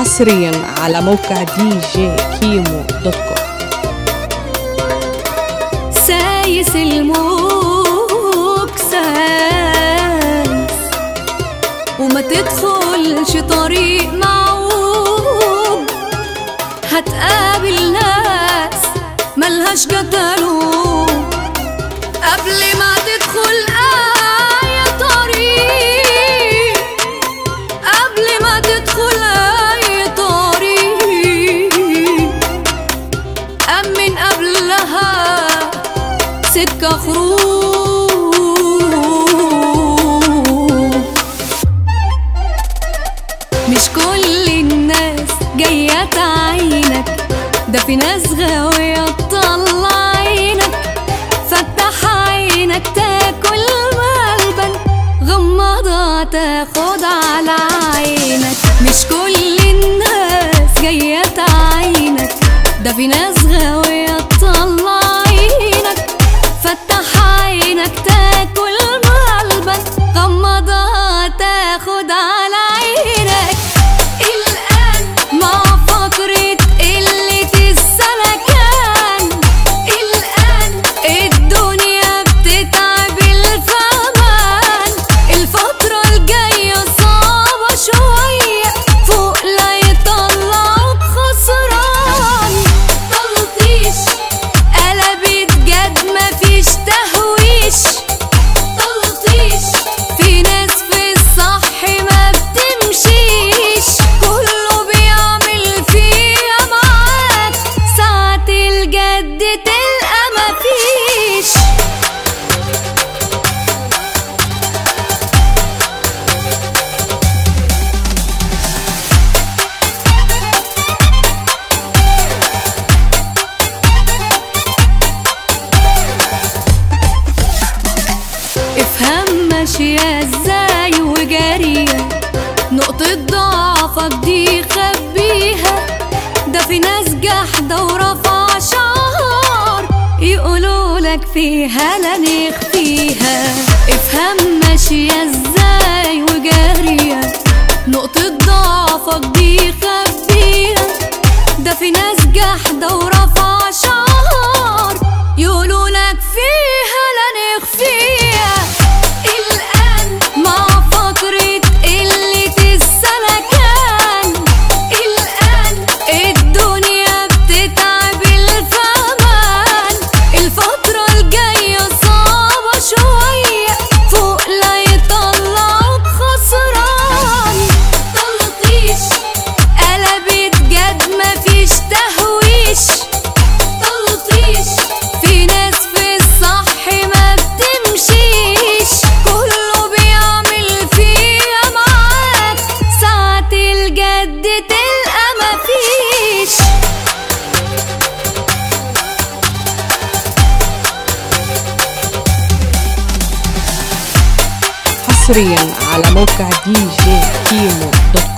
حصريا على موقع دي جي كيمو دوت كوم سايس الموج سايس وما تدخلش طريق معوج هتقابل ناس ملهاش قتلوا قبل ما تدخل أي طريق قبل ما تدخل أي طريق أمن قبلها سكة خروج مش كل الناس جاية تعينك ده في ناس غاوية تطلع عينك فتح عينك تاكل ملبن غمضة تاخد على عينك مش كل الناس جاية تعينك ده في ناس غاوية تطلع عينك فتح عينك تاكل ملبن غمضة تاخد على عينك الآن مع فقرة قلة السلكان الآن الدنيا بتتعب الفهمان الفترة الجاية صعبة شوية فوق لا يطلعوك خسران تلطيش قلبت جد مفيش تهويش تلطيش في ناس في الصح ما بتمشيش كله بيعمل فيها معاك ساعة الجد تلقى مفيش افهم ماشية ازاي وجارية نقطة ضعفك دي خبيها ده في ناس جحدة ورفع شعار يقولوا لك فيها لا نخفيها افهم ماشية ازاي وجارية نقطة ضعفك دي خبيها ده في ناس جحدة ورفع شعار يقولوا لك فيها لا نخفيها الآن مع فقرة قلة السلكان الآن الدنيا بتتعب الفهمان الفترة الجاية صعبة شوية فوق لا يطلعوك خسران تلطيش قلبت جد مفيش تهويش تلطيش في ناس في الصح ما بتمشيش كله بيعمل فيها معاك ساعة الجد تلقى مفيش حصريا على موقع دي جي كيمو دوت كوم